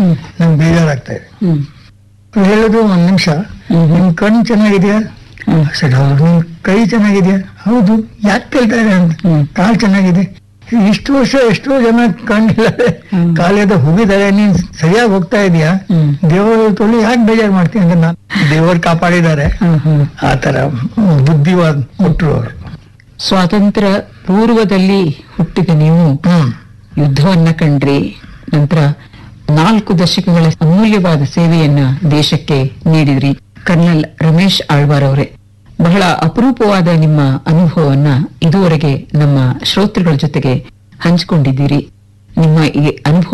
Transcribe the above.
ಹ್ಮ್ ನಂಗೆ ಬೇಜಾರಾಗ್ತಾ ಇದೆ ಹ್ಮ್ ಅವ್ರು ಹೇಳೋದು ಒಂದ್ ನಿಮಿಷ ಹ್ಮ್. ನಿಮ್ ಕಣ್ಣು ಚೆನ್ನಾಗಿದೆಯಾ ಹ್ಮ್ ಸರಿ ಹೌದು ನಿಮ್ ಕೈ ಚೆನ್ನಾಗಿದೆಯಾ ಹೌದು ಯಾಕೆ ಕೇಳ್ತಾರೆ ಅಂತ ಹ್ಮ್. ಕಾಲ್ ಚೆನ್ನಾಗಿದೆ ಇಷ್ಟು ವರ್ಷ ಎಷ್ಟೋ ಜನ ಕಣ್ಣಿಲ್ಲದೆ ಹ್ಮ್. ಕಾಲಿಂದ ಹೋಗಿದ್ದಾರೆ ನೀನ್ ಸರಿಯಾಗಿ ಹೋಗ್ತಾ ಇದೀಯಾ ಹ್ಮ್. ದೇವರು ತೊಳಿ ಯಾಕೆ ಬೇಜಾರು ಮಾಡ್ತೀನಿ ಅಂತ ನಾನು ದೇವರು ಕಾಪಾಡಿದ್ದಾರೆ ಹ್ಮ್ ಹ್ಮ್ ಆ ತರ ಬುದ್ಧಿವಾದ ಕೊಟ್ಟರು ಅವರು ಸ್ವಾತಂತ್ರ್ಯ ಪೂರ್ವದಲ್ಲಿ ಹುಟ್ಟಿದ ನೀವು ಹ್ಮ್ ಯುದ್ಧವನ್ನ ಕಂಡ್ರಿ ನಂತರ ನಾಲ್ಕು ದಶಕಗಳ ಅಮೂಲ್ಯವಾದ ಸೇವೆಯನ್ನ ದೇಶಕ್ಕೆ ನೀಡಿದ್ರಿ ಕರ್ನಲ್ ರಮೇಶ್ ಆಳ್ವಾರ್ ಅವರೇ ಬಹಳ ಅಪರೂಪವಾದ ನಿಮ್ಮ ಅನುಭವವನ್ನ ಇದುವರೆಗೆ ನಮ್ಮ ಶ್ರೋತೃಗಳ ಜೊತೆಗೆ ಹಂಚಿಕೊಂಡಿದ್ದೀರಿ ನಿಮ್ಮ ಈ ಅನುಭವ